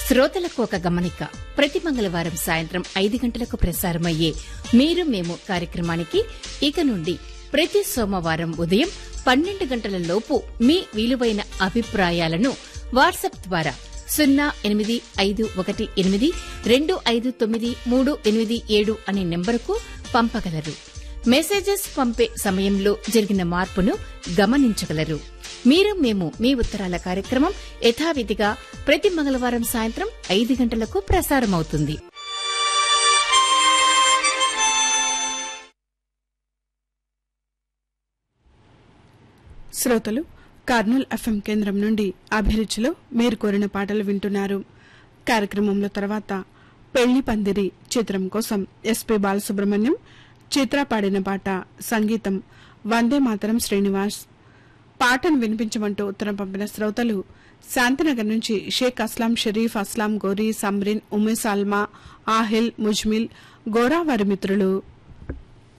శ్రోతలకు ఒక గమనిక ప్రతి మంగళవారం సాయంత్రం ఐదు గంటలకు ప్రసారమయ్యే మీరు మేము కార్యక్రమానికి ఇక నుండి ప్రతి సోమవారం ఉదయం పన్నెండు గంటల లోపు మీ విలువైన అభిప్రాయాలను వాట్సాప్ ద్వారా సున్నా ఎనిమిది ఐదు ఒకటి ఎనిమిది రెండు ఐదు తొమ్మిది మూడు ఎనిమిది ఏడు అనే నెంబరుకు పంపగలరు మెసేజెస్ పంపే సమయంలో జరిగిన మార్పును గమనించగలరు మీరు మేము మీ ఉత్తరాల కార్యక్రమం యథావిధిగా ప్రతి మంగళవారం సాయంత్రం ఐదు గంటలకు ప్రసారమవుతుంది శ్రోతలు కర్నూల్ ఎఫ్ఎం కేంద్రం నుండి అభిరుచిలో మీరు కోరిన పాటలు వింటున్నారు కార్యక్రమంలో తర్వాత పెళ్లి పందిరి చిత్రం కోసం ఎస్పి బాలసుబ్రహ్మణ్యం చిత్ర పాడిన పాట సంగీతం వందే మాతరం శ్రీనివాస్ పాటను వినిపించమంటూ ఉత్తరం పంపిన శ్రోతలు శాంతినగర్ నుంచి షేక్ అస్లాం షరీఫ్ అస్లాం గోరీ సమ్రిన్ ఉమే సాల్మా ఆహిల్ ముజ్మిల్ గోరా వారి మిత్రులు